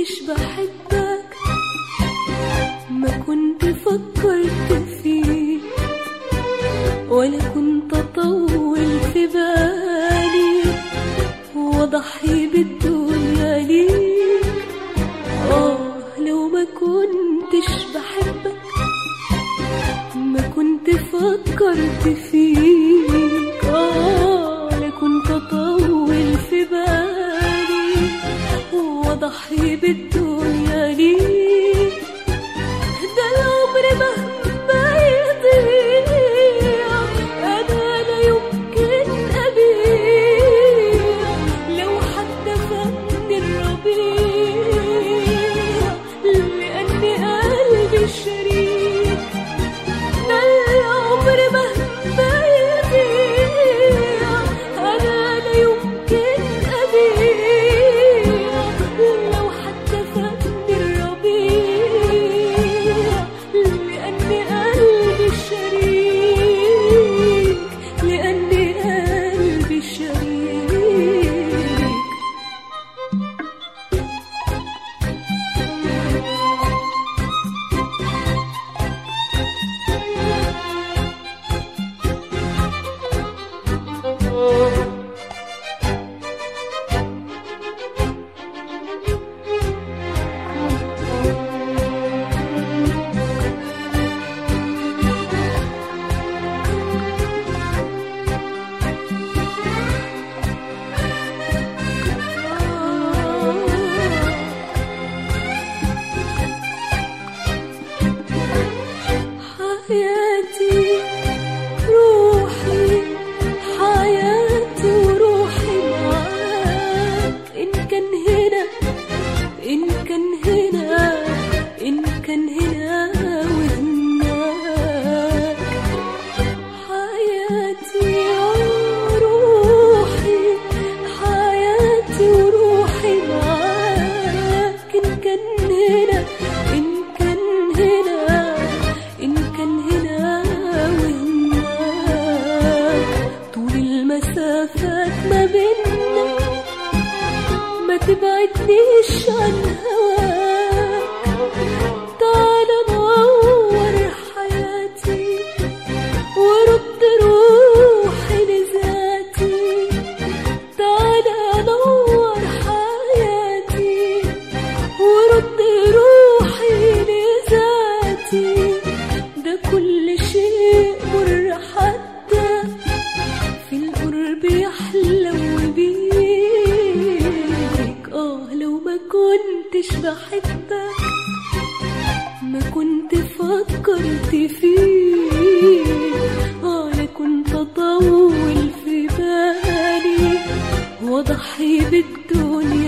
كنتش بحبك ما كنت فكرت فيك ولا كنت اطول في بالي واضحي بالدنيا ليك اه لو ما كنتش بحبك ما كنت فكرت فيك اه لا كنت اطول في بالي واضحي بالدنيا ليك ده العمر مهما يضيع انا لا يمكن ابيع لو حتى فاتني الربيع لاني قلبي شريك ده العمر مهما يضيع انا لا يمكن ابيع لو حتى فاتني الربيع لاني قلبي شريك لاني قلبي شريك حياتي روحي حياتي وروحي معاك إن كان هنا إن كان هنا إن كان هنا وهناك حياتي وروحي حياتي وروحي معاك إن كان هنا إن كان هنا إن كان هنا وهناك طول المسافات ما بيننا ما تبعدنيش عن هواك تعال نور حياتي ورد روحي لذاتي تعال نور حياتي ورد روحي لذاتي ده كل شيء مر حتى في القرب يحلو بيك اه لو ما كنتش بحبك ما كنت فكرت فيك اه لا كنت اطول في بالي واضحي بالدنيا